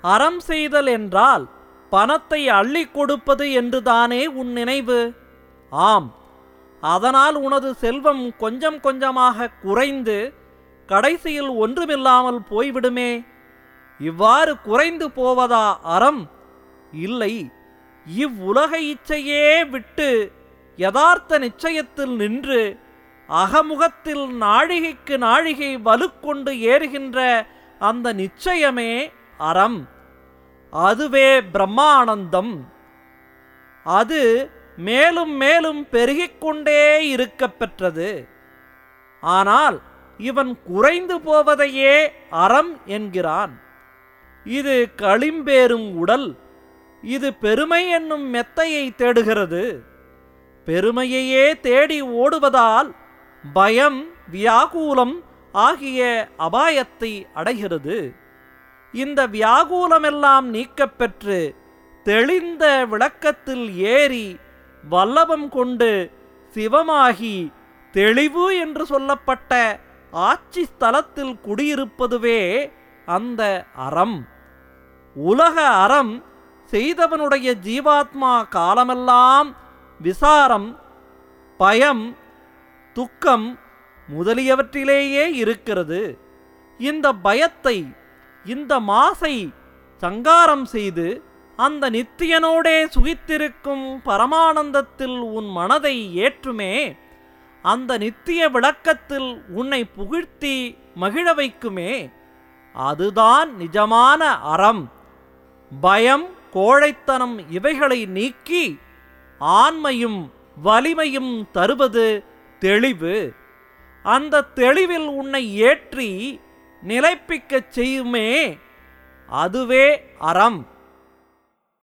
அறம் செய்தல் என்றால் பணத்தை அள்ளிக் கொடுப்பது என்றுதானே உன் நினைவு ஆம் அதனால் உனது செல்வம் கொஞ்சம் கொஞ்சமாக குறைந்து கடைசியில் ஒன்றுமில்லாமல் போய்விடுமே இவ்வாறு குறைந்து போவதா அறம் இல்லை இவ்வுலக இச்சையே விட்டு யதார்த்த நிச்சயத்தில் நின்று அகமுகத்தில் நாழிகைக்கு நாழிகை வலுக்கொண்டு ஏறுகின்ற அந்த நிச்சயமே அறம் அதுவே பிரம்மானந்தம் அது மேலும் மேலும் பெருகிக் கொண்டே இருக்கப் பெற்றது ஆனால் இவன் குறைந்து போவதையே அறம் என்கிறான் இது களிம்பேறும் உடல் இது பெருமை என்னும் மெத்தையை தேடுகிறது பெருமையையே தேடி ஓடுவதால் பயம் வியாகுலம் ஆகிய அபாயத்தை அடைகிறது இந்த வியாகுலமெல்லாம் நீக்கப்பெற்று தெளிந்த விளக்கத்தில் ஏறி வல்லபம் கொண்டு சிவமாகி தெளிவு என்று சொல்லப்பட்ட ஆட்சி ஸ்தலத்தில் குடியிருப்பதுவே அந்த அறம் உலக அறம் செய்தவனுடைய ஜீவாத்மா காலமெல்லாம் விசாரம் பயம் துக்கம் முதலியவற்றிலேயே இருக்கிறது இந்த பயத்தை இந்த மாசை சங்காரம் செய்து அந்த நித்தியனோடே சுகித்திருக்கும் பரமானந்தத்தில் உன் மனதை ஏற்றுமே அந்த நித்திய விளக்கத்தில் உன்னை புகழ்த்தி மகிழ வைக்குமே அதுதான் நிஜமான அறம் பயம் கோழைத்தனம் இவைகளை நீக்கி ஆண்மையும் வலிமையும் தருவது தெளிவு அந்த தெளிவில் உன்னை ஏற்றி நிலைப்பிக்கச் செய்யுமே அதுவே அறம்